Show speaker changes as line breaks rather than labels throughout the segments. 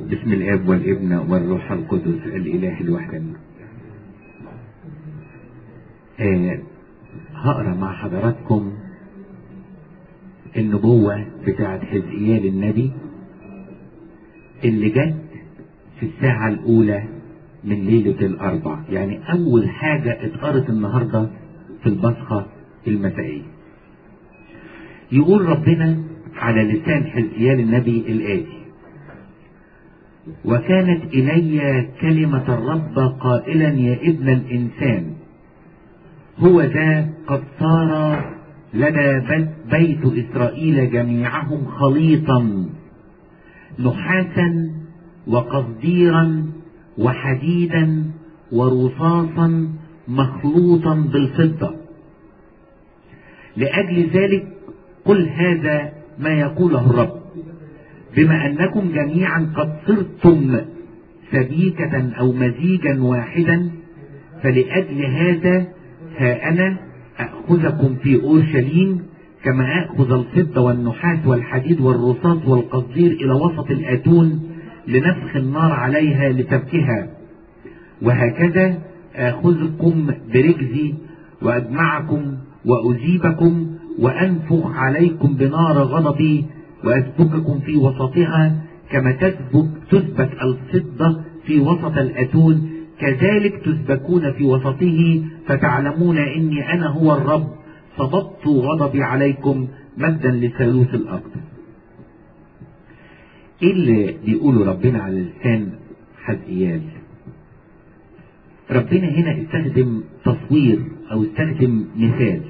بسم الاب والابن والروح القدس الاله الوحداني آه هقرا مع حضراتكم النبوة بتاعت حزقيال النبي اللي جت في الساعة الأولى من ليلة الأربع يعني أول حاجة اتقرت النهاردة في البصخة المسائية يقول ربنا على لسان حزقيال النبي الآتي وكانت إلي كلمة الرب قائلا يا ابن الإنسان هو ذا قد صار لنا بيت إسرائيل جميعهم خليطا نحاسا وقصديرا وحديدا ورصاصا مخلوطا بالفضة لأجل ذلك قل هذا ما يقوله الرب بما أنكم جميعا قد صرتم سبيكة أو مزيجا واحدا فلأجل هذا ها أنا أخذكم في أورشليم كما أخذ الفضة والنحاس والحديد والرصاص والقصدير إلى وسط الآتون لنفخ النار عليها لتبكها وهكذا آخذكم برجزي وأجمعكم وأجيبكم وأنفخ عليكم بنار غضبي وأسبككم في وسطها كما تسبك تسبك الفضة في وسط الأتون كذلك تسبكون في وسطه فتعلمون إني أنا هو الرب صببت غضبي عليكم مجدا لثالوث الأقدس ايه اللي بيقوله ربنا على لسان حزقيال ربنا هنا استخدم تصوير او استخدم مثال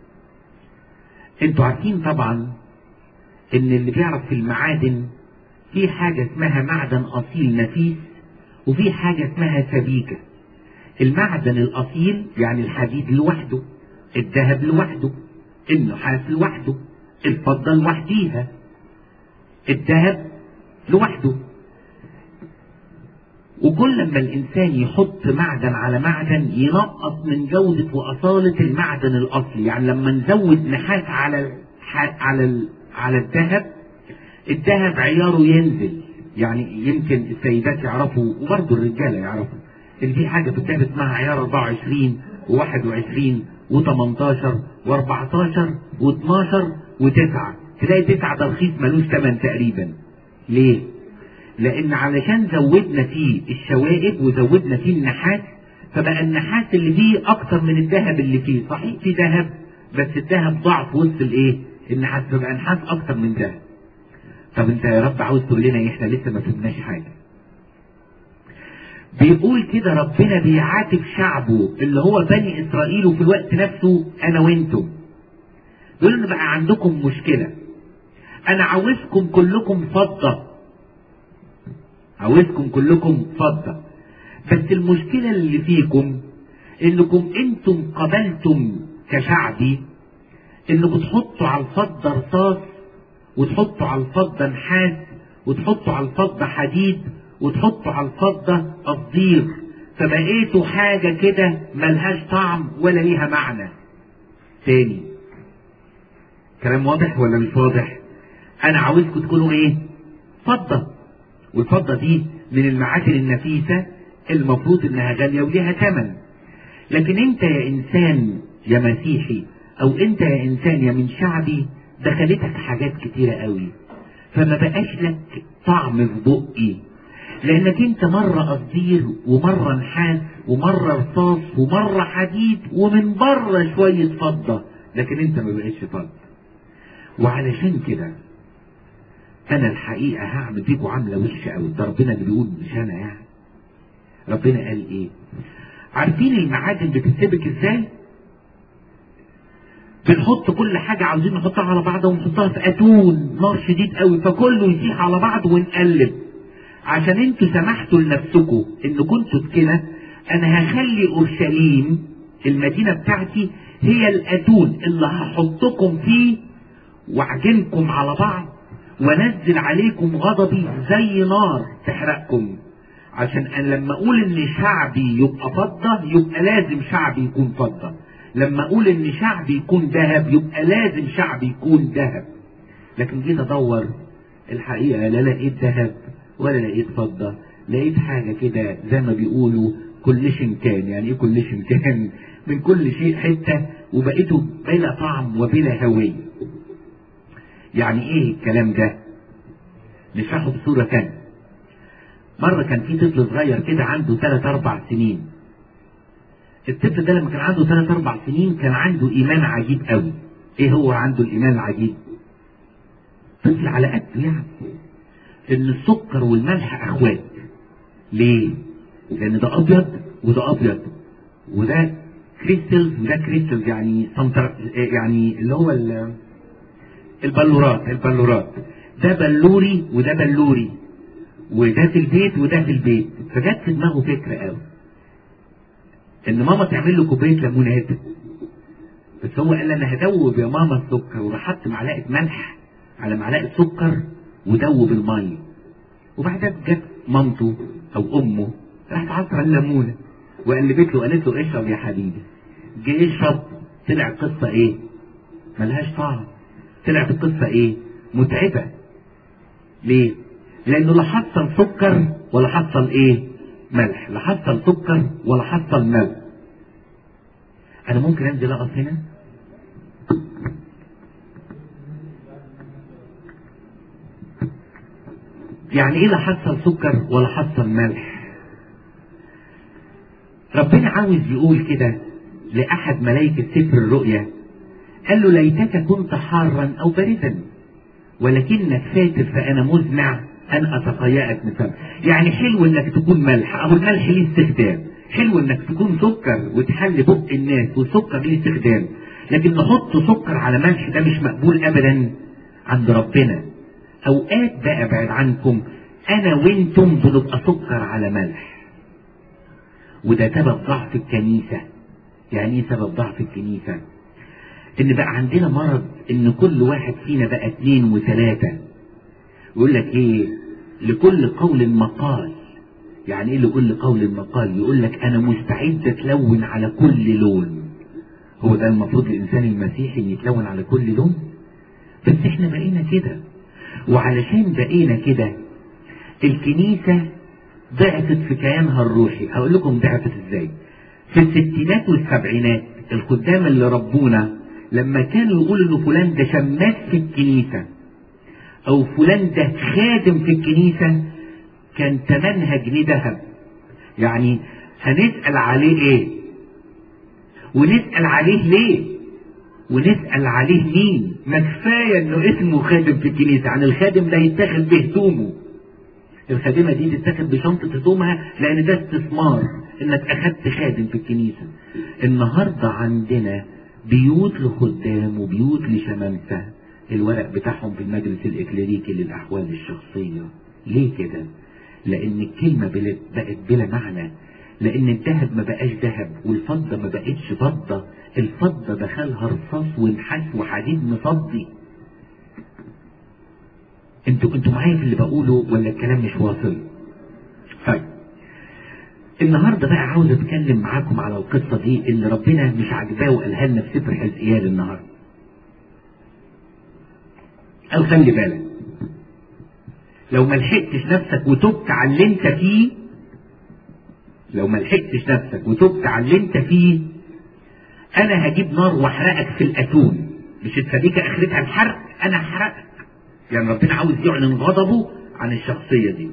انتوا عارفين طبعا ان اللي بيعرف في المعادن في حاجة اسمها معدن اصيل نفيس وفي حاجة اسمها سبيكة المعدن الاصيل يعني الحديد لوحده الذهب لوحده النحاس لوحده الفضة لوحديها الذهب لوحده وكل ما الانسان يحط معدن على معدن ينقص من جودة واصالة المعدن الاصلي يعني لما نزود نحاس على على على الذهب الذهب عياره ينزل يعني يمكن السيدات يعرفوا وبرضه الرجاله يعرفوا ان في حاجه في الذهب اسمها عيار 24 و21 و18 و14 و12 و9 تلاقي 9 ده رخيص ملوش ثمن تقريبا ليه؟ لأن علشان زودنا فيه الشوائب وزودنا فيه النحاس فبقى النحاس اللي فيه أكتر من الذهب اللي فيه، صحيح في ذهب بس الذهب ضعف وسط الإيه؟ النحاس فبقى نحاس أكتر من ذهب. طب أنت يا رب عاوز تقول لنا إيه؟ إحنا لسه ما فهمناش حاجة. بيقول كده ربنا بيعاتب شعبه اللي هو بني إسرائيل وفي الوقت نفسه أنا وأنتم. بيقول إن بقى عندكم مشكلة. انا عاوزكم كلكم فضة عاوزكم كلكم فضة بس المشكلة اللي فيكم انكم انتم قبلتم كشعبي انكم تحطوا على الفضة رصاص وتحطوا على الفضة نحاس وتحطوا على الفضة حديد وتحطوا على الفضة قصدير فبقيتوا حاجة كده ملهاش طعم ولا ليها معنى تاني كلام واضح ولا مش واضح انا عاوزكم تكونوا ايه فضة والفضة دي من المعادن النفيسة المفروض انها غالية وليها ثمن لكن انت يا انسان يا مسيحي او انت يا انسان يا من شعبي دخلتك حاجات كتيرة قوي فما بقاش لك طعم في بقي لانك انت مرة قصدير ومرة نحاس ومرة رصاص ومرة حديد ومن بره شوية فضة لكن انت ما بقتش فضة وعلشان كده انا الحقيقة هعمل فيكم عاملة وحشة قوي ده ربنا اللي بيقول مش انا يعني ربنا قال ايه عارفين المعادن بتتسبك ازاي بنحط كل حاجة عاوزين نحطها على بعضها ونحطها في اتون نار شديد قوي فكله يسيح على بعض ونقلب عشان انتوا سمحتوا لنفسكم ان كنتوا كده انا هخلي اورشليم المدينة بتاعتي هي الاتون اللي هحطكم فيه واعجنكم على بعض وانزل عليكم غضبي زي نار تحرقكم عشان انا لما اقول ان شعبي يبقى فضة يبقى لازم شعبي يكون فضة لما اقول ان شعبي يكون ذهب يبقى لازم شعبي يكون ذهب لكن جيت ادور الحقيقة لا لقيت ذهب ولا لقيت فضة لقيت حاجة كده زي ما بيقولوا كل كان يعني ايه كل كان من كل شيء حتة وبقيته بلا طعم وبلا هوية يعني ايه الكلام ده نشرحه بصورة تانية مرة كان في طفل صغير كده عنده ثلاث أربع سنين الطفل ده لما كان عنده ثلاث أربع سنين كان عنده إيمان عجيب قوي إيه هو عنده الإيمان العجيب؟ طفل على قده يعني إن السكر والملح أخوات ليه؟ لأن ده أبيض وده أبيض وده كريستلز وده كريستلز يعني سنتر يعني اللي هو البلورات البلورات ده بلوري وده بلوري وده في البيت وده في البيت فجت في دماغه فكره قوي ان ماما تعمل له كوبايه ليمونات بس هو قال انا هدوب يا ماما السكر وراح حط معلقه ملح على معلقه سكر ودوب الميه وبعدها جت مامته او امه راحت عصر الليمونه وقلبت له قالت له اشرب يا حبيبي جه يشرب طلع القصه ايه؟ ملهاش طعم طلعت القصه ايه؟ متعبه ليه؟ لانه لا حصل سكر ولا حصل ايه؟ ملح لا حصل سكر ولا حصل ملح انا ممكن انزل اقف هنا يعني ايه لا حصل سكر ولا حصل ملح ربنا عاوز يقول كده لاحد ملائكه سفر الرؤيا قال له ليتك كنت حارا او باردا ولكنك فاتر فانا مزمع ان اتقيأك من فم يعني حلو انك تكون ملح او الملح ليه استخدام حلو انك تكون سكر وتحل بق الناس والسكر ليه استخدام لكن نحط سكر على ملح ده مش مقبول ابدا عند ربنا اوقات بقى بعد عنكم انا وانتم بنبقى سكر على ملح وده سبب ضعف الكنيسة يعني ايه سبب ضعف الكنيسة ان بقى عندنا مرض ان كل واحد فينا بقى اتنين وتلاتة يقول لك ايه لكل قول مقال يعني ايه لكل قول مقال يقول لك انا مستعد اتلون على كل لون هو ده المفروض الانسان المسيحي ان يتلون على كل لون بس احنا بقينا كده وعلشان بقينا كده الكنيسة ضعفت في كيانها الروحي هقول لكم ضعفت ازاي في الستينات والسبعينات الخدام اللي ربونا لما كانوا يقولوا ان فلان ده شماس في الكنيسه او فلان ده خادم في الكنيسة كان تمنها جنيه ذهب يعني هنسأل عليه ايه ونسأل عليه ليه ونسأل عليه مين ما كفاية انه اسمه خادم في الكنيسة عن الخادم ده يتاخد بهدومه الخادمة دي تتاخد بشنطة هدومها لان ده استثمار انك اخدت خادم في الكنيسة النهاردة عندنا بيوت لخدام وبيوت لشمامسة الورق بتاعهم في المجلس الإكليريكي للأحوال الشخصية ليه كده لأن الكلمة بقت بلا معنى لأن الذهب ما بقاش ذهب والفضة ما بقتش فضة الفضة دخلها رصاص ونحاس وحديد مصدي انتوا انتوا معايا في اللي بقوله ولا الكلام مش واصل طيب النهارده بقى عاوز اتكلم معاكم على القصه دي اللي ربنا مش عاجباه وقالها لنا في سفر حزقيال النهارده قال خلي بالك لو ما لحقتش نفسك وتبت على اللي انت فيه لو ما لحقتش نفسك وتبت على اللي انت فيه انا هجيب نار واحرقك في الاتون مش السبيكه اخرتها الحرق انا هحرقك يعني ربنا عاوز يعلن غضبه عن الشخصيه دي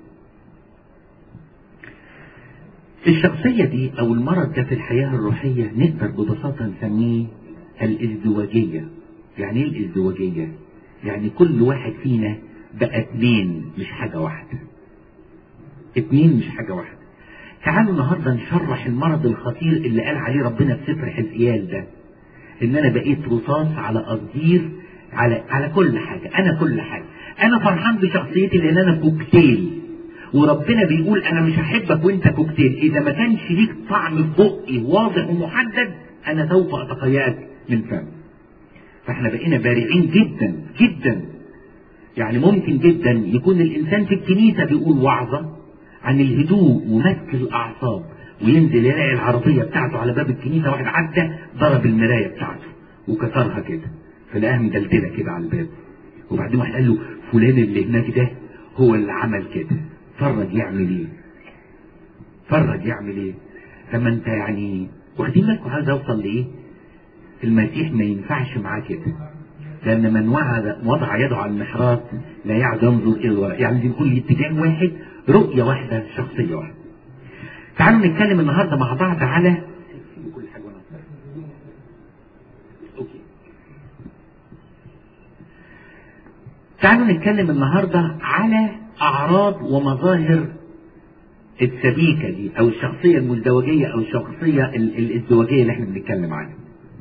الشخصية دي أو المرض ده في الحياة الروحية نقدر ببساطة نسميه الازدواجية يعني ايه الازدواجية؟ يعني كل واحد فينا بقى اتنين مش حاجة واحدة اتنين مش حاجة واحدة تعالوا النهاردة نشرح المرض الخطير اللي قال عليه ربنا في سفر حزقيال ده ان انا بقيت رصاص على قصدير على على كل حاجة انا كل حاجة انا فرحان بشخصيتي لان انا كوكتيل وربنا بيقول انا مش هحبك وانت كوكتيل اذا ما كانش ليك طعم في بقي واضح ومحدد انا سوف اتقيأك من فمي فاحنا بقينا بارعين جدا جدا يعني ممكن جدا يكون الانسان في الكنيسه بيقول وعظه عن الهدوء ومسك الاعصاب وينزل يلاقي العربيه بتاعته على باب الكنيسه واحد عدى ضرب المرايه بتاعته وكسرها كده فلقاها مدلدله كده على الباب وبعدين واحد قال له فلان اللي هناك ده هو اللي عمل كده فرج يعمل ايه فرج يعمل ايه لما انت يعني واخدين بالكم عايز اوصل لايه المسيح ما ينفعش معاه كده لان من وعد وضع يده على المحراب لا يعد ينظر الى الوراء يعني دي كل اتجاه واحد رؤيه واحده شخصيه واحده تعالوا نتكلم النهارده مع بعض على كل حاجه وانا اوكي تعالوا نتكلم النهارده على اعراض ومظاهر السبيكه دي او الشخصيه المزدوجيه او الشخصيه ال- ال- الازدواجيه اللي احنا بنتكلم عنها.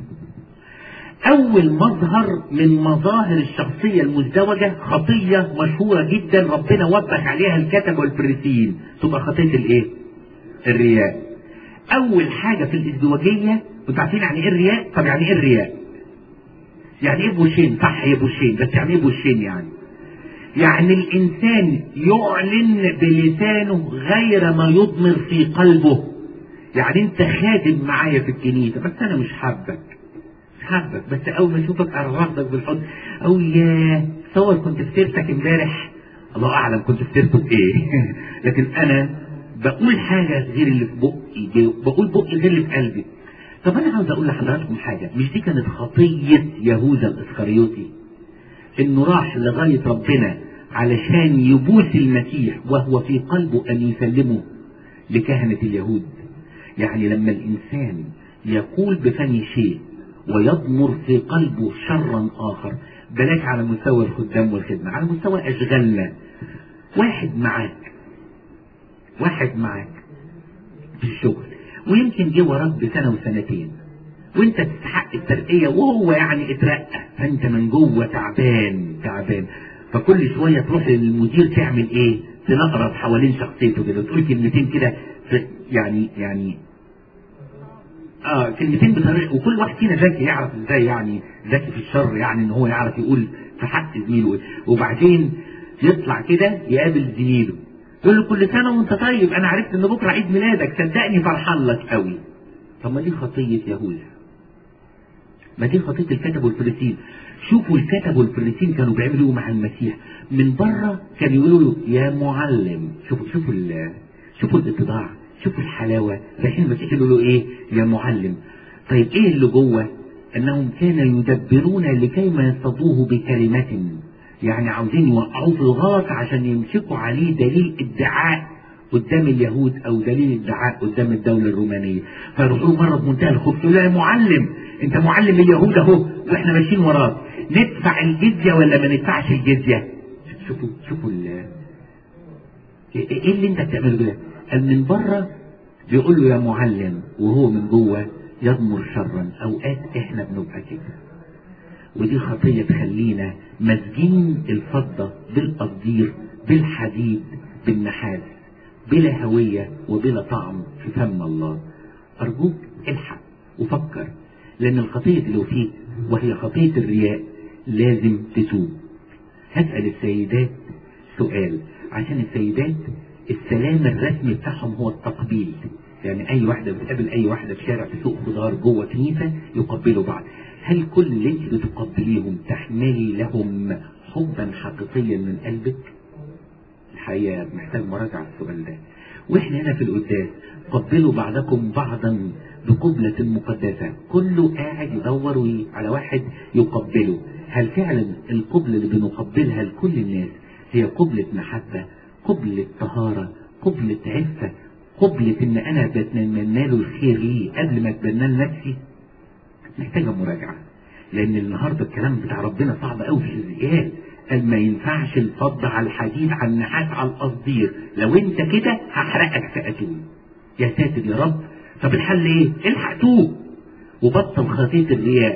اول مظهر من مظاهر الشخصيه المزدوجه خطيه مشهوره جدا ربنا وضح عليها الكتب والفريسيين تبقى خطيه الايه؟ الرياء. اول حاجه في الازدواجيه انتوا عارفين يعني ايه الرياء؟ طب يعني ايه الرياء؟ يعني ايه بوشين؟ صح ايه بوشين بس يعني ايه بوشين يعني؟ يعني الإنسان يعلن بلسانه غير ما يضمر في قلبه يعني أنت خادم معايا في الكنيسة بس أنا مش حابك مش حابك بس أول ما أشوفك أرغبك بالحضن أو يا تصور كنت في سيرتك امبارح الله أعلم كنت في سيرته بإيه لكن أنا بقول حاجة غير اللي في بقي بقول بقي غير اللي في قلبي طب أنا عاوز أقول لحضراتكم حاجة مش دي كانت خطية يهوذا الإسخريوطي انه راح لغاية ربنا علشان يبوس المسيح وهو في قلبه ان يسلمه لكهنة اليهود يعني لما الانسان يقول بفم شيء ويضمر في قلبه شرا اخر بلاش على مستوى الخدام والخدمة على مستوى اشغالنا واحد معاك واحد معاك في الشغل ويمكن جه وراك بسنة وسنتين وانت تستحق الترقية وهو يعني اترقى فانت من جوه تعبان تعبان فكل شوية تروح للمدير تعمل ايه تنقرض حوالين شخصيته كده تقول كلمتين كده في- يعني يعني اه كلمتين بطريقة وكل واحد فينا ذكي يعرف ازاي يعني ذكي في الشر يعني ان هو يعرف يقول في حق زميله وبعدين يطلع كده يقابل زميله يقول له كل سنة وانت طيب انا عرفت ان بكرة عيد ميلادك صدقني فرحان لك قوي طب ما دي خطية يهوذا ما دي خطية الكتب والفريسين شوفوا الكتب والفريسين كانوا بيعملوا إيه مع المسيح من بره كانوا يقولوا له يا معلم شوفوا شوفوا ال- شوفوا الاتضاع شوفوا الحلاوة رايحين المسيح يقولوا له ايه يا معلم طيب ايه اللي جوه انهم كانوا يدبرون لكي ما يصطادوه بكلمة يعني عاوزين يوقعوه في الغلط عشان يمسكوا عليه دليل ادعاء قدام اليهود او دليل ادعاء قدام الدولة الرومانية فيروحوا مرة بمنتهى الخوف يقولوا له يا معلم انت معلم اليهود اهو واحنا ماشيين وراك ندفع الجزية ولا ما ندفعش الجزية شوفوا شوفوا ال ايه إيه اللي انت بتعمله ده قال من بره بيقول له يا معلم وهو من جوه يضمر شرا اوقات احنا بنبقى كده ودي خطية تخلينا ماسكين الفضة بالقصدير بالحديد بالنحاس بلا هوية وبلا طعم في فم الله أرجوك الحق وفكر لأن الخطية اللي لو فيك وهي خطية الرياء لازم تتوب هسأل السيدات سؤال عشان السيدات السلام الرسمي بتاعهم هو التقبيل يعني اي واحدة بتقابل اي واحدة في شارع في سوق خضار جوه كنيسة يقبلوا بعض هل كل اللي انت بتقبليهم تحملي لهم حبا حقيقيا من قلبك الحقيقة محتاج مراجعة السؤال ده واحنا هنا في القداس قبلوا بعضكم بعضا بقبلة مقدسة كله قاعد يدور وي- على واحد يقبله هل فعلا القبلة اللي بنقبلها لكل الناس هي قبلة محبة قبلة طهارة قبلة عفة قبلة ان انا بتمنى له الخير ليه قبل ما اتبنى لنفسي محتاجة مراجعة لان النهاردة الكلام بتاع ربنا صعب قوي في الزياد قال ما ينفعش الفض على الحديد على النحاس على القصدير لو انت كده هحرقك في اتون يا ساتر يا رب طب الحل ايه الحق توب وبطل خطية الرياء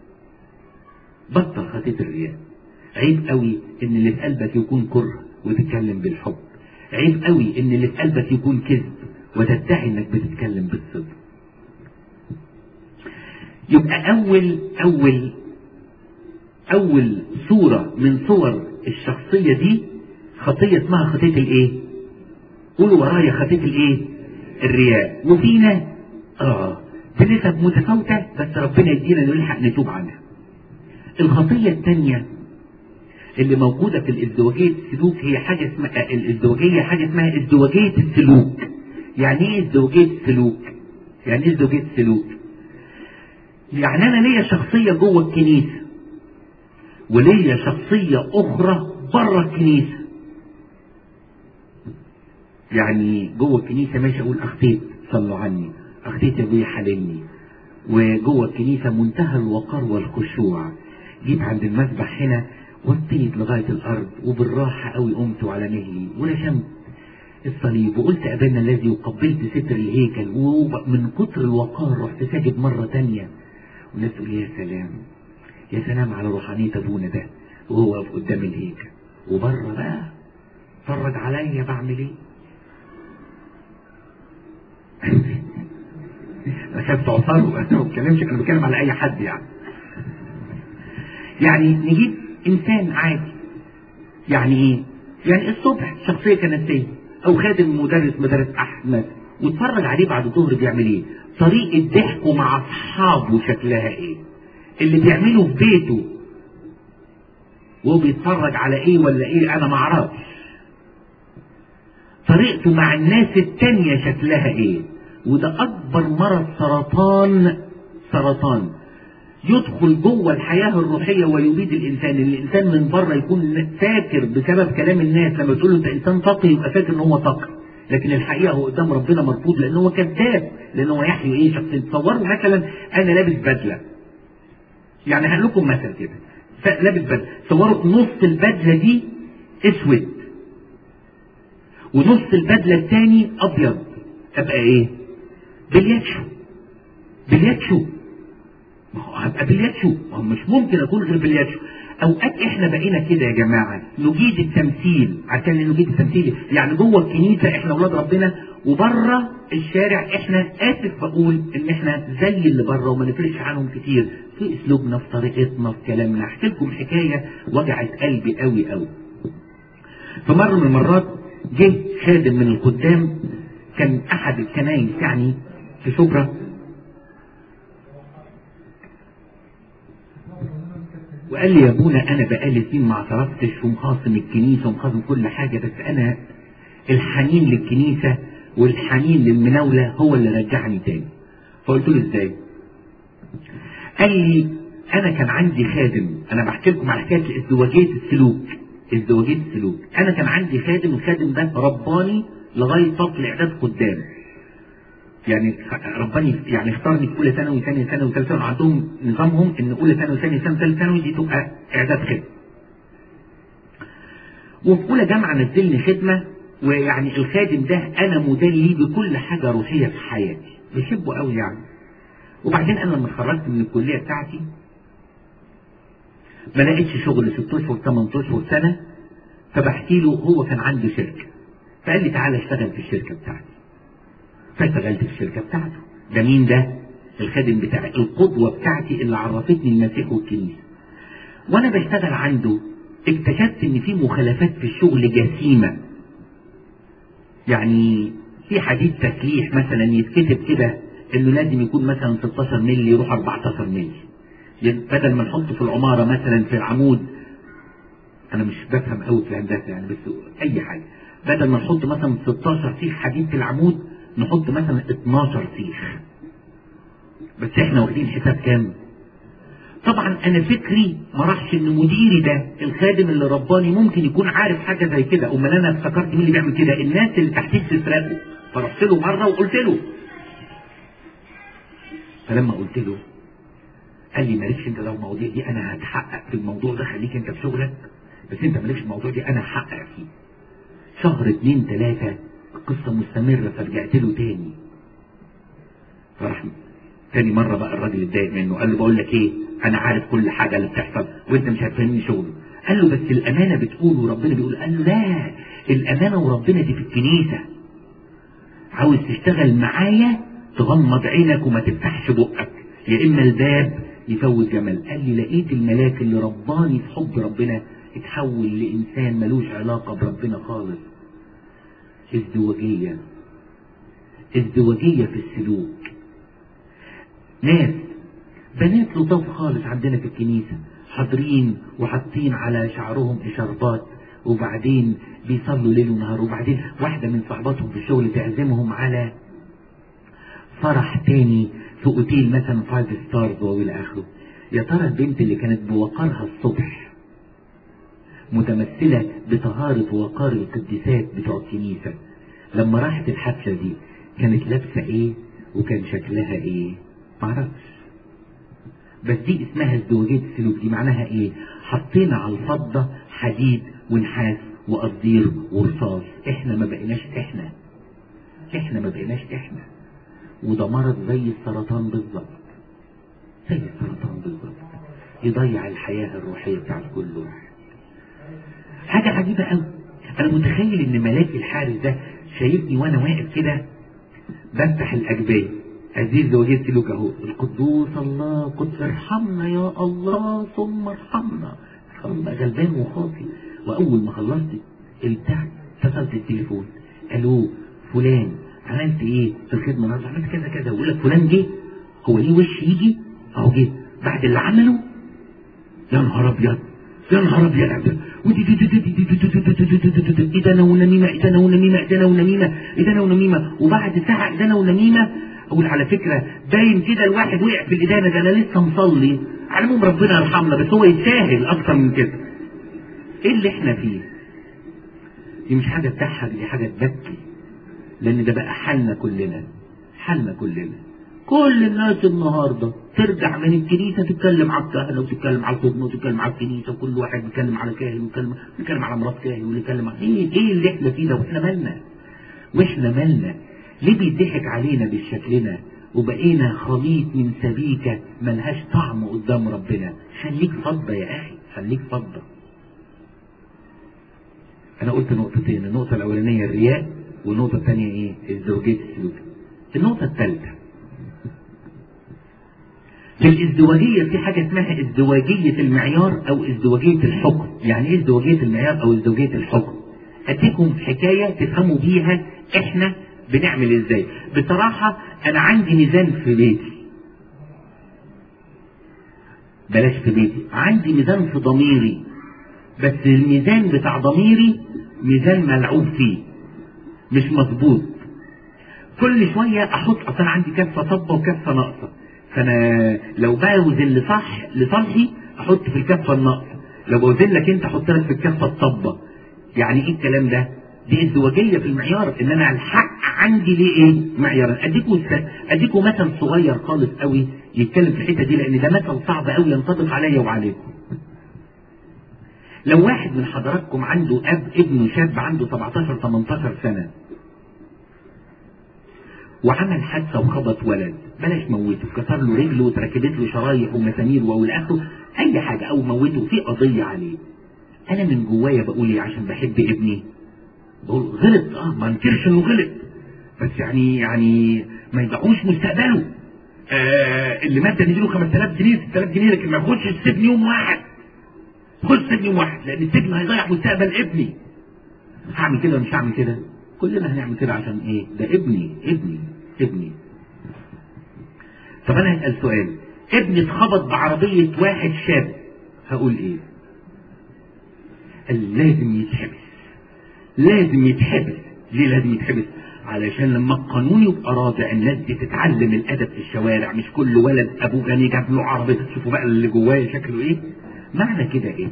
بطل خطية الرياء عيب قوي ان اللي في قلبك يكون كره وتتكلم بالحب عيب قوي ان اللي في قلبك يكون كذب وتدعي انك بتتكلم بالصدق يبقى اول اول اول صورة من صور الشخصية دي خطية اسمها خطية الايه قولوا ورايا خطية الايه الرياء وفينا اه بنسب متفاوتة بس ربنا يدينا نلحق نتوب عنها الخطية الثانية اللي موجودة في الازدواجية السلوك هي حاجة اسمها الازدواجية حاجة اسمها ازدواجية السلوك يعني ايه ازدواجية السلوك يعني ايه ازدواجية السلوك يعني انا ليا شخصية جوه الكنيسة وليا شخصية اخرى بره الكنيسة يعني جوه الكنيسة ماشي اقول اختيت صلوا عني اختيت يا ابويا حللني وجوه الكنيسة منتهى الوقار والخشوع جيت عند المسبح هنا وطيت لغاية الأرض وبالراحة قوي قمت على مهلي ورشمت الصليب وقلت أبانا الذي وقبلت ستر الهيكل ومن كتر الوقار رحت ساجد مرة تانية والناس تقول يا سلام يا سلام على روحانية أبونا ده وهو واقف قدام الهيكل وبره بقى اتفرج عليا بعمل ايه انا خدت عصاره انا ما بتكلمش انا بتكلم على اي حد يعني يعني نجيب انسان عادي يعني ايه يعني الصبح شخصيه كنسيه او خادم مدرس مدرسه احمد واتفرج عليه بعد الظهر بيعمل ايه طريقه ضحكه مع اصحابه شكلها ايه اللي بيعمله في بيته وهو بيتفرج على ايه ولا ايه انا ما اعرفش طريقته مع الناس التانية شكلها ايه وده اكبر مرض سرطان سرطان يدخل جوه الحياة الروحية ويبيد الإنسان الإنسان من بره يكون فاكر بسبب كلام الناس لما تقول له أنت إنسان تقي يبقى فاكر إن هو تقي لكن الحقيقة هو قدام ربنا مرفوض لأن هو كذاب لأن هو يحيي إيه شخصية تصوروا مثلا أنا لابس بدلة يعني هقول لكم مثل كده لابس بدلة تصوروا نص البدلة دي أسود ونص البدلة الثاني أبيض أبقى إيه؟ بلياتشو بلياتشو ما هو هبقى بلياتشو ما هو مش ممكن اكون غير بلياتشو اوقات احنا بقينا كده يا جماعه نجيد التمثيل عشان نجيد التمثيل يعني جوه الكنيسه احنا اولاد ربنا وبره الشارع احنا اسف بقول ان احنا زي اللي بره وما نفرقش عنهم كتير في اسلوبنا في طريقتنا في كلامنا احكي لكم حكايه وجعت قلبي قوي قوي في مره من المرات جه خادم من الخدام كان احد الكنايس يعني في شبرا وقال لي يا ابونا انا بقالي سنين ما اعترفتش ومخاصم الكنيسه ومخاصم كل حاجه بس انا الحنين للكنيسه والحنين للمناوله هو اللي رجعني تاني فقلت له ازاي؟ قال لي انا كان عندي خادم انا بحكي لكم على حكايه ازدواجيه السلوك ازدواجيه السلوك انا كان عندي خادم الخادم ده رباني لغايه فصل اعداد قدام يعني رباني يعني اختارني في اولى ثانوي ثانيه ثانوي ثالثه ثانوي عندهم نظامهم ان اولى ثانوي ثانيه ثانوي ثالثه ثانوي دي تبقى اعداد خدمه. وفي اولى جامعه نزلني خدمه ويعني الخادم ده انا مدلي بكل حاجه روحيه في حياتي بحبه قوي يعني. وبعدين انا لما اتخرجت من الكليه بتاعتي ما لقيتش شغل ست اشهر ثمان اشهر سنه فبحكي له هو كان عنده شركه فقال لي تعالى اشتغل في الشركه بتاعتي. فاشتغلت في الشركة بتاعته ده مين ده الخادم بتاعي القدوة بتاعتي اللي عرفتني المسيح والكنيسة وانا بشتغل عنده اكتشفت ان في مخالفات في الشغل جسيمة يعني في حديد تسليح مثلا يتكتب كده انه لازم يكون مثلا 16 مللي يروح 14 مللي بدل ما نحطه في العمارة مثلا في العمود انا مش بفهم قوي في الهندسة يعني بس اي حاجة بدل ما نحط مثلا 16 سيخ حديد في العمود نحط مثلا 12 سيخ بس احنا واخدين حساب كام طبعا انا فكري ما راحش ان مديري ده الخادم اللي رباني ممكن يكون عارف حاجه زي كده امال انا افتكرت مين اللي بيعمل كده الناس اللي تحتيه تسرقه فرحت له مره وقلت له فلما قلت له قال لي مالكش انت لو المواضيع دي انا هتحقق في الموضوع ده خليك انت في شغلك بس انت مالكش الموضوع دي انا هحقق فيه شهر اتنين تلاته القصة مستمرة فرجعت له تاني فراح تاني مرة بقى الراجل اتضايق منه قال له بقول لك ايه انا عارف كل حاجة اللي بتحصل وانت مش هتفهمني شغله قال له بس الامانة بتقول وربنا بيقول قال له لا الامانة وربنا دي في الكنيسة عاوز تشتغل معايا تغمض عينك وما تفتحش بقك يا اما الباب يفوت جمل قال لي لقيت الملاك اللي رباني في حب ربنا اتحول لانسان ملوش علاقة بربنا خالص ازدواجية ازدواجية في السلوك ناس بنات لطاف خالص عندنا في الكنيسة حاضرين وحاطين على شعرهم اشاربات وبعدين بيصلوا ليل ونهار وبعدين واحدة من صحباتهم في الشغل تعزمهم على فرح تاني في اوتيل مثلا فايف ستارز والى اخره يا ترى البنت اللي كانت بوقارها الصبح متمثلة بطهارة ووقار القديسات بتوع الكنيسة لما راحت الحفلة دي كانت لابسة ايه وكان شكلها ايه معرفش بس دي اسمها ازدواجية السلوك دي معناها ايه حطينا على الفضة حديد ونحاس وقصدير ورصاص احنا ما بقيناش احنا احنا ما بقيناش احنا وده مرض زي السرطان بالظبط زي السرطان بالظبط يضيع الحياة الروحية بتاعت كل واحد حاجة عجيبة قوي انا متخيل ان ملاك الحارس ده شايفني وانا واقف كده بفتح الاجبيه عزيز زوجية سلوك اهو القدوس الله قد ارحمنا يا الله ثم ارحمنا ارحمنا غلبان وخاطي واول ما خلصت البتاع اتصلت التليفون الو فلان عملت ايه في الخدمه النهارده عملت كذا كذا ويقول لك فلان جه هو ليه وش يجي اهو جه بعد اللي عمله يا نهار ابيض يا نهار ابيض ودي دي دي دي دي دي دي دي دي دي دي دي دي دي إدانة ونميمة إدانة ونميمة إدانة ونميمة إدانة ونميمة وبعد ساعة إدانة ونميمة أقول على فكرة باين كده الواحد وقع في الإدانة ده أنا لسه مصلي على العموم ربنا يرحمنا بس هو يستاهل أكتر من كده إيه اللي إحنا فيه؟ دي مش حاجة تضحك دي حاجة تبكي لأن ده بقى حالنا كلنا حالنا كلنا كل الناس النهاردة ترجع من الكنيسة تتكلم على الكهنة وتتكلم على الخدمة وتتكلم على الكنيسة وكل واحد بيتكلم على كاهن ويتكلم بيتكلم على مرات كاهن ويتكلم على ايه ايه اللي احنا فيه ده واحنا مالنا واحنا مالنا ليه بيضحك علينا بالشكلنا وبقينا خليط من سبيكة ملهاش طعم قدام ربنا خليك فضة يا اخي خليك فضة انا قلت نقطتين النقطة الاولانية الرياء والنقطة الثانية ايه الزوجية السلوك النقطة الثالثة في الازدواجية في حاجة اسمها ازدواجية المعيار او ازدواجية الحكم يعني ايه ازدواجية المعيار او ازدواجية الحكم اديكم حكاية تفهموا بيها احنا بنعمل ازاي بصراحة انا عندي ميزان في بيتي بلاش في بيتي عندي ميزان في ضميري بس الميزان بتاع ضميري ميزان ملعوب فيه مش مظبوط كل شوية احط اصلا عندي كفة صبة وكفة ناقصة فانا لو بوزن لصح لصالحي احط في الكفه الناقصه لو بوزن لك انت احط لك في الكفه الصبه يعني ايه الكلام ده دي ازدواجيه في المعيار ان انا الحق عندي ليه ايه معيار اديكوا اديكوا مثل صغير خالص قوي يتكلم في الحته دي لان ده مثل صعب قوي ينطبق عليا وعليكم لو واحد من حضراتكم عنده اب ابنه شاب عنده 17 18 سنه وعمل حادثه وخبط ولد بلاش موته كسر له رجله وتركبت له شرايح ومسامير والاخره اي حاجه او موته في قضيه عليه انا من جوايا بقول ايه عشان بحب ابني بقول غلط اه ما انكرش انه غلط بس يعني يعني ما يضيعوش مستقبله آه اللي مات ده نديله 5000 جنيه 6000 جنيه لكن ما ياخدش السجن يوم واحد خد سجن يوم واحد لان السجن هيضيع مستقبل ابني هعمل كده مش هعمل كده كلنا هنعمل كده عشان ايه ده ابني ابني ابني طب انا هسأل سؤال ابني اتخبط بعربية واحد شاب هقول ايه قال لازم يتحبس لازم يتحبس ليه لازم يتحبس علشان لما القانون يبقى رادع الناس دي تتعلم الادب في الشوارع مش كل ولد ابوه غني جاب له عربيه شوفوا بقى اللي جوايا شكله ايه معنى كده ايه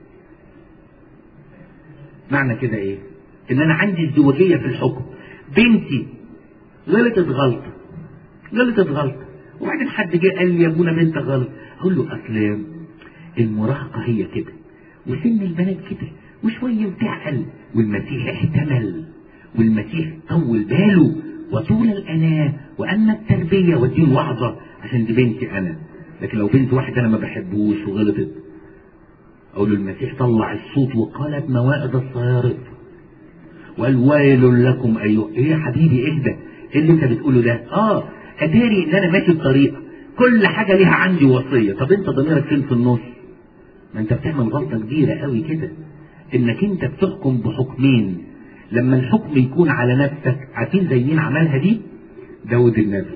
معنى كده ايه ان انا عندي ازدواجيه في الحكم بنتي غلطت غلطه غلطت غلطه وبعدين حد جه قال لي يا ابونا بنتك غلط اقول له اصل المراهقه هي كده وسن البنات كده وشويه وتعقل والمسيح احتمل والمسيح طول باله وطول الاناه واما التربيه والدين وعظه عشان دي بنتي انا لكن لو بنت واحد انا ما بحبوش وغلطت اقول له المسيح طلع الصوت وقالت موائد الصيارف وقال ويل لكم ايها ايه يا حبيبي اهدى ايه اللي انت بتقوله ده اه اتاري ان انا ماشي الطريق كل حاجه ليها عندي وصيه طب انت ضميرك فين في النص ما انت بتعمل غلطه كبيره قوي كده انك انت بتحكم بحكمين لما الحكم يكون على نفسك عارفين زي مين عملها دي داود النبي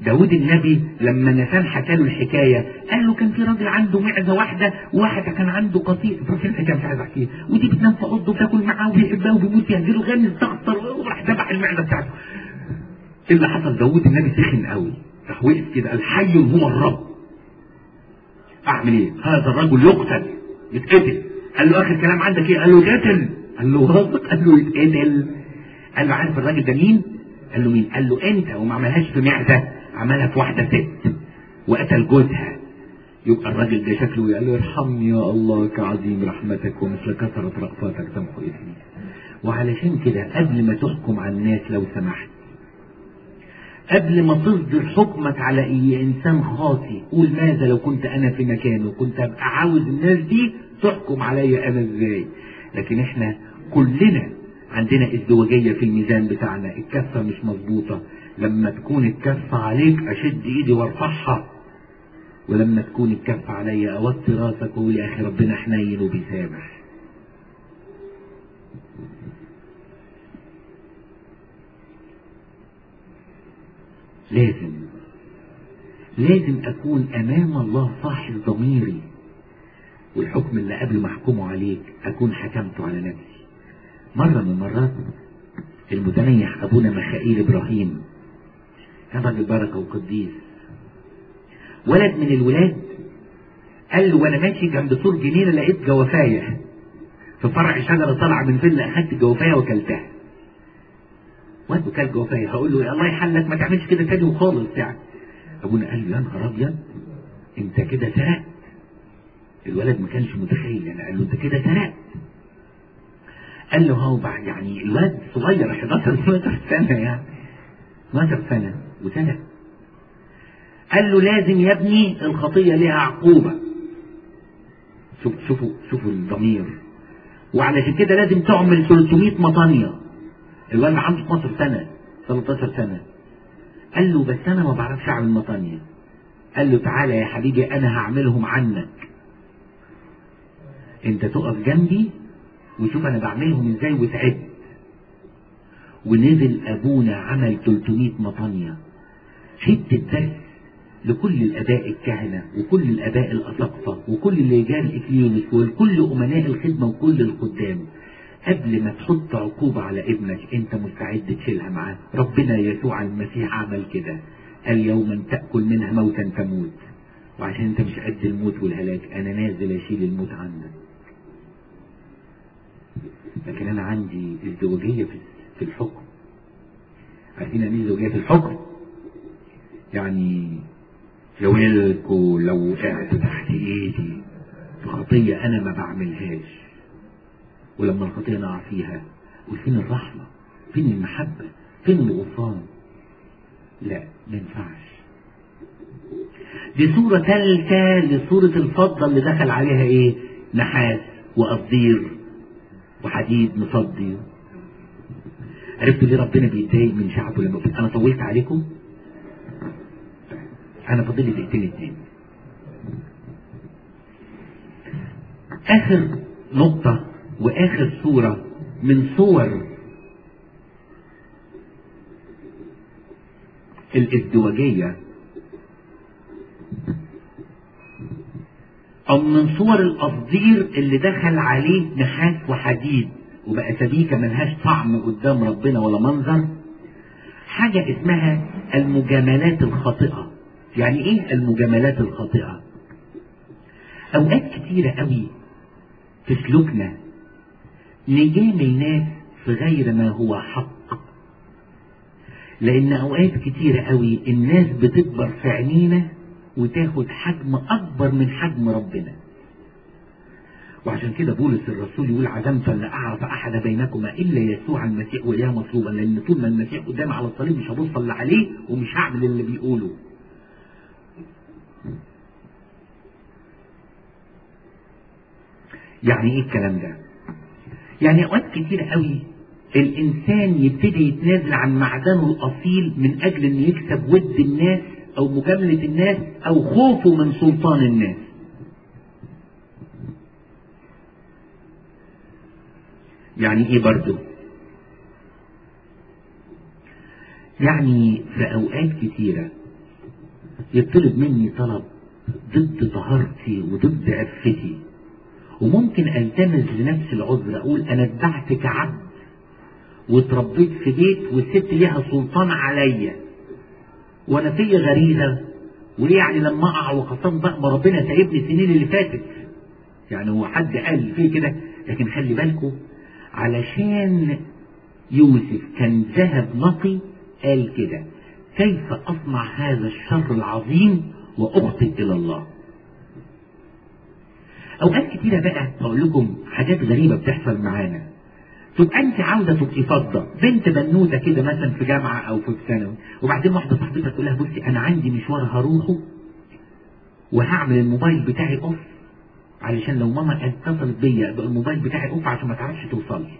داود النبي لما نسان حكى له الحكايه قال له كان في راجل عنده معزه واحده وواحد كان عنده قطيع في الحكايه مش عايز احكيها ودي بتنام في اوضه وتاكل معاه وبيحبها وبيموت يهجله غني استخسر وراح ذبح المعزه بتاعته ايه اللي حصل داود النبي سخن قوي راح وقف كده قال حي هو الرب اعمل ايه هذا الرجل يقتل يتقتل قال له اخر كلام عندك ايه قال له يتقتل قال له غلط قال له يتقتل قال له عارف الراجل ده مين قال له مين قال له انت وما عملهاش في معده عملها في واحده ست وقتل جوزها يبقى الراجل ده شكله قال له ارحمني يا الله كعظيم رحمتك ومثل كثرة رأفاتك تمحو اسمي وعلشان كده قبل ما تحكم على الناس لو سمحت قبل ما تصدر حكمك على اي انسان خاطي قول ماذا لو كنت انا في مكانه كنت ابقى عاوز الناس دي تحكم عليا انا ازاي لكن احنا كلنا عندنا ازدواجيه في الميزان بتاعنا الكفه مش مظبوطه لما تكون الكفه عليك اشد ايدي وارفعها ولما تكون الكفه عليا اوطي راسك واقول يا اخي ربنا حنين وبيسامح لازم لازم اكون امام الله صاحب ضميري والحكم اللي قبل ما احكمه عليك اكون حكمته على نفسي مرة من المرات المتنيح ابونا ميخائيل ابراهيم كان راجل بركة وقديس ولد من الولاد قال له وانا ماشي جنب سور جنينة لقيت جوافاية في فرع شجرة طالعة من فيلا اخدت جوافاية وكلتها واد كل جوافاية هقول له يا الله يحلك ما تعملش كده تاني وخالص يعني ابونا قال له يا نهار ابيض انت كده سرقت الولد ما كانش متخيل يعني قال له انت كده سرقت قال له هو بعد يعني الولد صغير 11 12 سنه يعني 12 سنه وسنه قال له لازم يا ابني الخطيه ليها عقوبه شوف شوفوا شوفوا الضمير وعلشان كده لازم تعمل 300 مطانيه الولد عنده 12 سنه 13 سنه قال له بس انا ما بعرفش اعمل مطانيه قال له تعالى يا حبيبي انا هعملهم عنك انت تقف جنبي وشوف انا بعملهم ازاي وتعد ونزل ابونا عمل 300 مطانية حتة درس لكل الاباء الكهنة وكل الاباء الاساقفة وكل اللجان الاكليونيك وكل امناء الخدمة وكل الخدام قبل ما تحط عقوبة على ابنك انت مستعد تشيلها معاه ربنا يسوع المسيح عمل كده قال يوما تأكل منها موتا تموت وعشان انت مش قد الموت والهلاك انا نازل اشيل الموت عنك لكن انا عندي ازدواجية في الحكم عارفين يعني ايه ازدواجية في الحكم يعني لو لكم لو وقعت تحت ايدي في خطية انا ما بعملهاش ولما الخطية نقع فيها قول فين الرحمة فين المحبة فين الغفران لا ما ينفعش دي صورة ثالثة لصورة الفضة اللي دخل عليها ايه نحاس وقصدير وحديد مصدي عرفتوا ليه ربنا بيتضايق من شعبه لما انا طولت عليكم انا فاضل لي دقيقتين اتنين اخر نقطة واخر صورة من صور الازدواجية او من صور القصدير اللي دخل عليه نحاس وحديد وبقى سبيكة ملهاش طعم قدام ربنا ولا منظر حاجة اسمها المجاملات الخاطئة يعني ايه المجاملات الخاطئة اوقات كتيرة قوي في سلوكنا نجامل ناس في غير ما هو حق لان اوقات كتيرة قوي الناس بتكبر في عينينا وتاخد حجم اكبر من حجم ربنا وعشان كده بولس الرسول يقول عزمت ان اعرف احد بينكما الا يسوع المسيح واياه مطلوبا لان طول ما المسيح قدامي على الصليب مش هبص اللي عليه ومش هعمل اللي بيقوله يعني ايه الكلام ده يعني اوقات كتير قوي الانسان يبتدي يتنازل عن معدنه الاصيل من اجل ان يكسب ود الناس او مجاملة الناس او خوفه من سلطان الناس يعني ايه برضو يعني في اوقات كتيرة يطلب مني طلب ضد طهارتي وضد عفتي وممكن التمس لنفس العذر اقول انا اتبعت كعبد واتربيت في بيت والست ليها سلطان عليا وانا في غريزه وليه يعني لما اقع وخاصه بقى ما ربنا سايبني السنين اللي فاتت يعني هو حد قال فيه كده لكن خلي بالكم علشان يوسف كان ذهب نقي قال كده كيف اصنع هذا الشر العظيم واخطئ الى الله اوقات كتيره بقى اقول لكم حاجات غريبه بتحصل معانا تبقى انت عاوزه تبقي فضه بنت بنوته كده مثلا في جامعه او في ثانوي وبعدين واحده صاحبتها تقول لها بصي انا عندي مشوار هروحه وهعمل الموبايل بتاعي اوف علشان لو ماما اتصلت بيا يبقى الموبايل بتاعي اوف عشان ما تعرفش توصل لي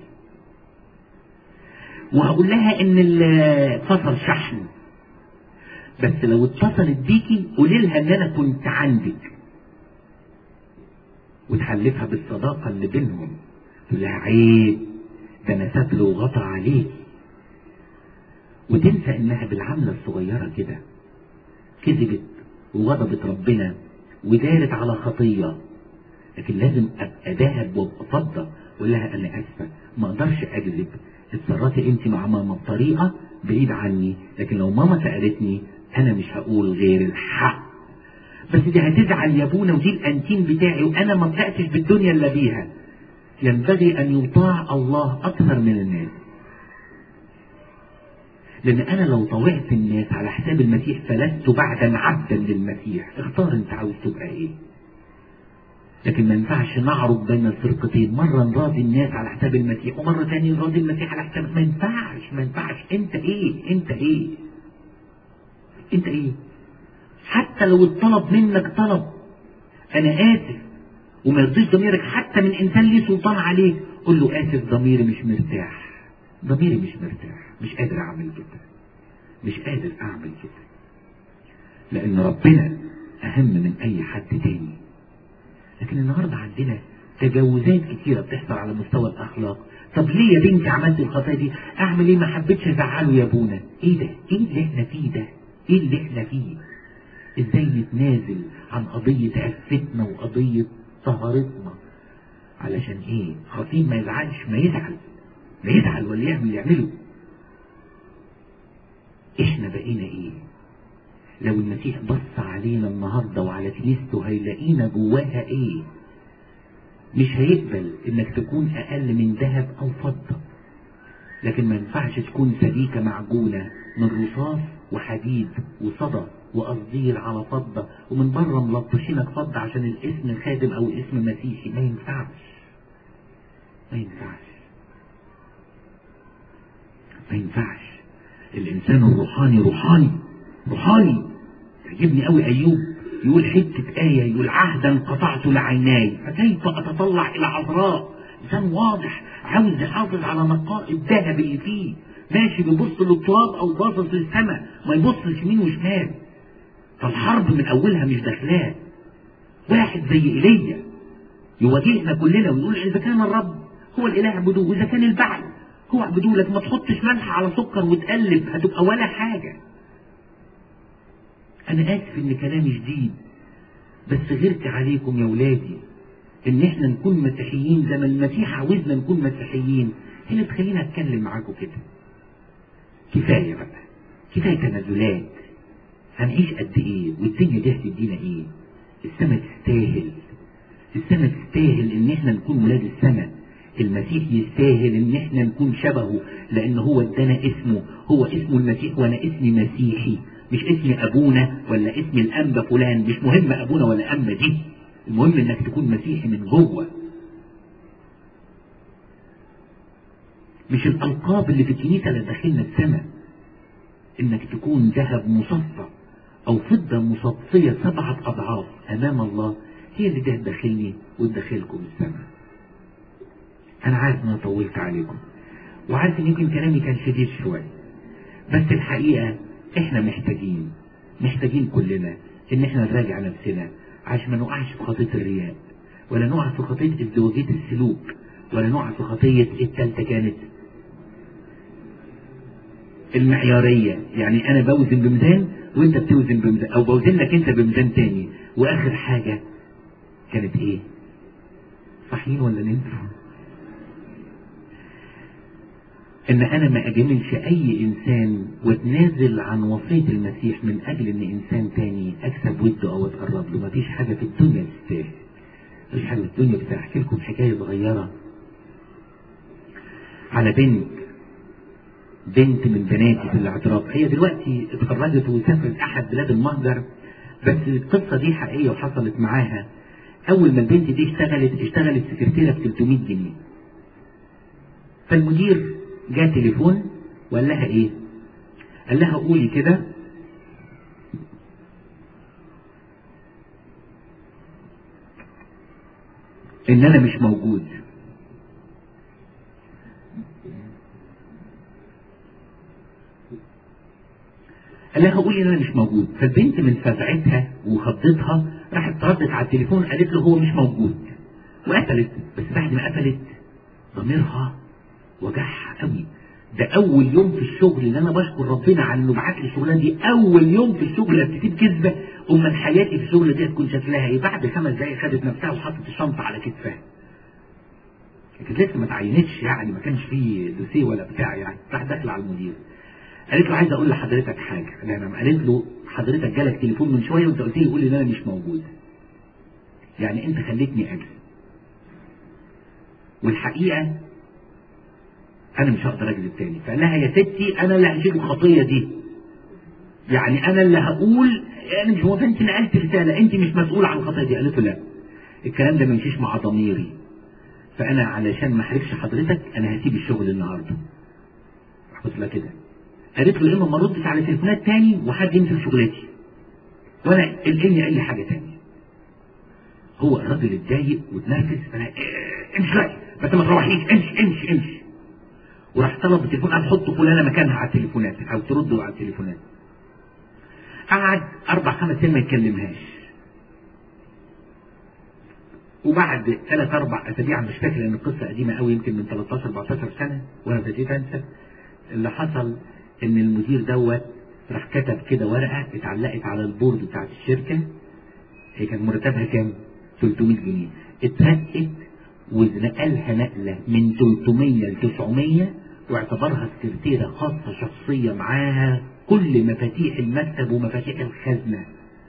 وهقول لها ان فصل شحن بس لو اتصلت بيكي قولي لها ان انا كنت عندك وتحلفها بالصداقه اللي بينهم تقول لها عيب ده انا ساب له وغطى عليك وتنسى انها بالعمله الصغيره كده كذبت وغضبت ربنا ودارت على خطيه لكن لازم ابقى ذهب وابقى فضه اقول لها انا اسفه ما اقدرش اكذب اتصرفي انت مع ماما بطريقه بعيد عني لكن لو ماما سالتني انا مش هقول غير الحق بس دي هتزعل يا ابونا ودي الانتيم بتاعي وانا ما طلعتش بالدنيا الا بيها ينبغي ان يطاع الله اكثر من الناس لان انا لو طوعت الناس على حساب المسيح فلست بعدا عبدا للمسيح اختار انت عاوز تبقى ايه لكن ما ينفعش نعرض بين الفرقتين مرة نراضي الناس على حساب المسيح ومرة تانية نراضي المسيح على حساب ما ينفعش ما ينفعش انت ايه انت ايه انت ايه حتى لو الطلب منك طلب انا اسف وما يرضيش ضميرك حتى من انسان ليه سلطان عليك قول له اسف ضميري مش مرتاح ضميري مش مرتاح مش قادر اعمل كده مش قادر اعمل كده لان ربنا اهم من اي حد تاني لكن النهارده عندنا تجاوزات كتيره بتحصل على مستوى الاخلاق طب ليه يا بنتي عملت الخطايا دي اعمل ايه ما حبيتش ازعله يا ابونا ايه ده ايه اللي احنا فيه ده ايه اللي احنا فيه ازاي نتنازل عن قضية عفتنا وقضية طهارتنا علشان ايه خطيب ما يزعلش ما يزعل ما يزعل ولا يعمل يعمله احنا بقينا ايه لو المسيح بص علينا النهاردة وعلى كنيسته هيلاقينا جواها ايه مش هيقبل انك تكون اقل من ذهب او فضة لكن ما ينفعش تكون سبيكة معجونة من رصاص وحديد وصدى وقصدير على فضة ومن بره ملطشينك فضة عشان الاسم خادم او اسم مسيحي ما ينفعش ما ينفعش ما ينفعش الانسان الروحاني روحاني روحاني تعجبني قوي ايوب يقول حتة آية يقول عهدا قطعت لعيناي فكيف أتطلع إلى عذراء إنسان واضح عاوز يحافظ على نقاء الذهب اللي فيه ماشي بيبص للتراب أو باصص للسماء ما يبصش يمين وشمال فالحرب من أولها مش داخلاه واحد زي إيليا يواجهنا كلنا ويقول إذا كان الرب هو الإله اعبدوه وإذا كان البعل هو اعبدوه لكن ما تحطش ملح على سكر وتقلب هتبقى ولا حاجة أنا آسف إن كلامي شديد بس غيرت عليكم يا ولادي إن إحنا نكون مسيحيين زي ما المسيح عاوزنا نكون مسيحيين هي اللي تخلينا أتكلم معاكم كده كفاية بقى كفاية تنازلات هنعيش قد إيه والدنيا دي هتدينا إيه السما تستاهل السما تستاهل إن إحنا نكون ولاد السما المسيح يستاهل إن إحنا نكون شبهه لأن هو ادانا اسمه هو اسمه المسيح وأنا اسمي مسيحي مش اسم ابونا ولا اسم الانبا فلان مش مهم ابونا ولا انبا دي المهم انك تكون مسيحي من جوه مش الالقاب اللي في الكنيسه اللي داخلنا السماء انك تكون ذهب مصفى او فضه مصفيه سبعه اضعاف امام الله هي اللي ده تدخلني وتدخلكم السماء انا عارف ان انا طولت عليكم وعارف ان يمكن كلامي كان شديد شويه بس الحقيقه احنا محتاجين محتاجين كلنا ان احنا نراجع نفسنا عشان ما نقعش في خطية الرياء ولا نقع في خطية ازدواجية السلوك ولا نقع في خطية التالتة كانت المعيارية يعني انا بوزن بميزان وانت بتوزن بميزان او بوزن لك انت بميزان تاني واخر حاجة كانت ايه صحيين ولا نمتوا ان انا ما اجاملش اي انسان واتنازل عن وصية المسيح من اجل ان انسان تاني اكسب وده او اتقرب له مفيش حاجة في الدنيا تستاهل مفيش حاجة في الدنيا بس احكي لكم حكاية صغيرة على بنت بنت من بناتي في الاعتراف هي دلوقتي اتخرجت وسافرت احد بلاد المهجر بس القصة دي حقيقية وحصلت معاها اول ما البنت دي اشتغلت اشتغلت سكرتيرة ب 300 جنيه فالمدير جاء تليفون وقال لها ايه قال لها قولي كده ان انا مش موجود قال لها قولي ان انا مش موجود فالبنت من فزعتها وخضتها راحت ردت على التليفون قالت له هو مش موجود وقفلت بس بعد ما قفلت ضميرها وجعها قوي ده اول يوم في الشغل اللي انا بشكر ربنا على انه بعت لي الشغلانه دي اول يوم في الشغل ابتدي بكذبه امال حياتي في الشغل دي تكون شكلها ايه بعد خمس دقايق خدت نفسها وحطت الشنطه على كتفها كانت لسه ما تعينتش يعني ما كانش فيه دوسيه ولا بتاع يعني راح داخله على المدير قالت له عايز اقول لحضرتك حاجه انا قالت له حضرتك جالك تليفون من شويه وانت قلت لي قول لي ان انا مش موجود يعني انت خليتني اجري والحقيقه انا مش هقدر اكذب تاني فقال لها يا ستي انا اللي هشيل الخطيه دي يعني انا اللي هقول انا مش هو انت نقلت رساله انت مش مسؤول عن الخطيه دي قالت له لا الكلام ده ما يمشيش مع ضميري فانا علشان ما احرجش حضرتك انا هسيب الشغل النهارده قلت لها كده قالت له اما ما ردش على تليفونات تاني وحد يمسك شغلتي وانا القني اي حاجه تاني هو الراجل اتضايق واتنرفز فانا اه امشي بقى بس ما تروحيش امشي امشي امشي وراح طلب التليفون قال حط فلانه مكانها على التليفونات او ترد على التليفونات قعد اربع خمس سنين ما يتكلمهاش وبعد ثلاث اربع اسابيع مش فاكر لان القصه قديمه قوي يمكن من 13 14 سنه وانا ابتديت انسى اللي حصل ان المدير دوت راح كتب كده ورقه اتعلقت على البورد بتاعت الشركه هي كان مرتبها كام؟ 300 جنيه اترقت ونقلها نقله من 300 ل 900 واعتبرها سكرتيره خاصه شخصيه معاها كل مفاتيح المكتب ومفاتيح الخزنه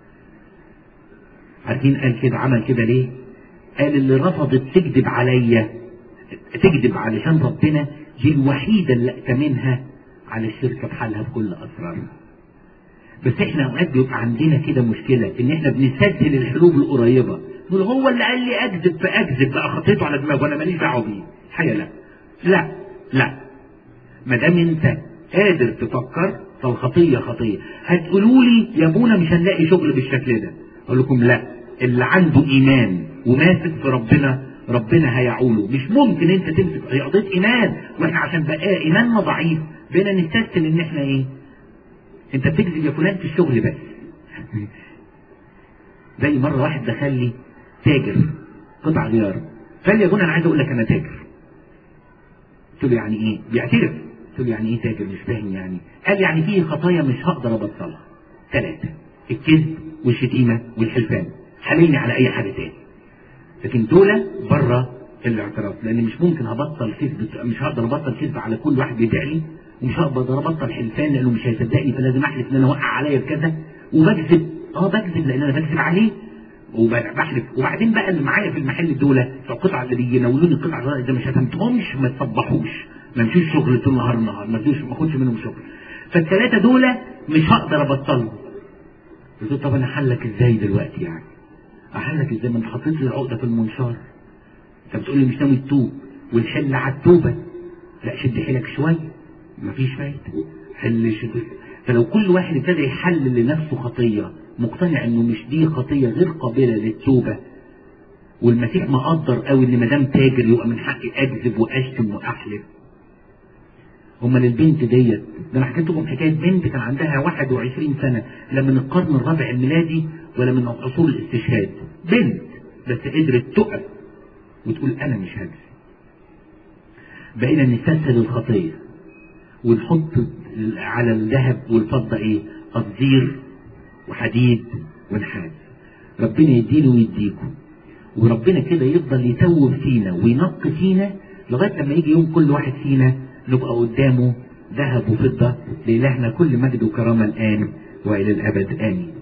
عارفين قال كده عمل كده ليه؟ قال اللي رفضت تكذب عليا تكذب علشان ربنا دي الوحيدة اللي ائتمنها على الشركة بحالها بكل أسرارها بس احنا اوقات بيبقى عندنا كده مشكلة ان احنا بنستسهل الحلول القريبة نقول هو اللي قال لي اكذب فاكذب بقى خطيته على دماغه وانا ماليش دعوه بيه الحقيقة لا لا لا ما دام انت قادر تفكر فالخطية خطية هتقولوا لي يا ابونا مش هنلاقي شغل بالشكل ده اقول لكم لا اللي عنده ايمان وماسك في ربنا ربنا هيعوله مش ممكن انت تمسك هي قضيه ايمان واحنا عشان بقى ايماننا ضعيف بقينا نستسهل ان احنا ايه انت بتكذب يا فلان في الشغل بس زي مره واحد دخل لي تاجر قطع غيار قال لي يا ابونا انا عايز اقول لك انا تاجر قلت له يعني ايه بيعترف قلت له يعني ايه تاجر مش فاهم يعني قال يعني في خطايا مش هقدر ابطلها ثلاثه الكذب والشتيمه والحلفان حملني على اي حاجه تاني لكن دول بره الاعتراف لان مش ممكن هبطل كذب مش هقدر ابطل كذب على كل واحد بيدعي لي ومش هقدر ابطل حلفان لانه مش هيصدقني فلازم احلف ان انا وقع عليا بكذا وبكذب اه بكذب لان انا بكذب عليه وبحلف وبعدين بقى اللي معايا في المحل دول في القطع اللي بيناولوني القطع اذا ما شتمتهمش ما تصبحوش ما امشيش شغل طول النهار النهار ما ادوش ما اخدش منهم شغل فالثلاثه دول مش هقدر ابطلهم قلت له طب انا حلك ازاي دلوقتي يعني احلك ازاي ما انت حطيت لي العقده في المنشار انت بتقول لي مش ناوي تتوب والحل على التوبه لا شد حيلك شويه مفيش فايده حل شد فلو كل واحد ابتدى يحلل لنفسه خطيه مقتنع انه مش دي خطيه غير قابله للتوبه والمسيح مقدر قوي ان ما دام تاجر يبقى من حقي اكذب واشتم واحلف امال البنت ديت ده انا حكيت لكم حكايه بنت كان عندها 21 سنه لا من القرن الرابع الميلادي ولا من عصور الاستشهاد بنت بس قدرت تقف وتقول انا مش هكذب بقينا نستسهل الخطيه ونحط على الذهب والفضه ايه قصدير وحديد ونحاس ربنا يديني ويديكم وربنا كده يفضل يتوب فينا وينق فينا لغايه لما يجي يوم كل واحد فينا نبقى قدامه ذهب وفضه لإلهنا كل مجد وكرامه الان والى الابد امين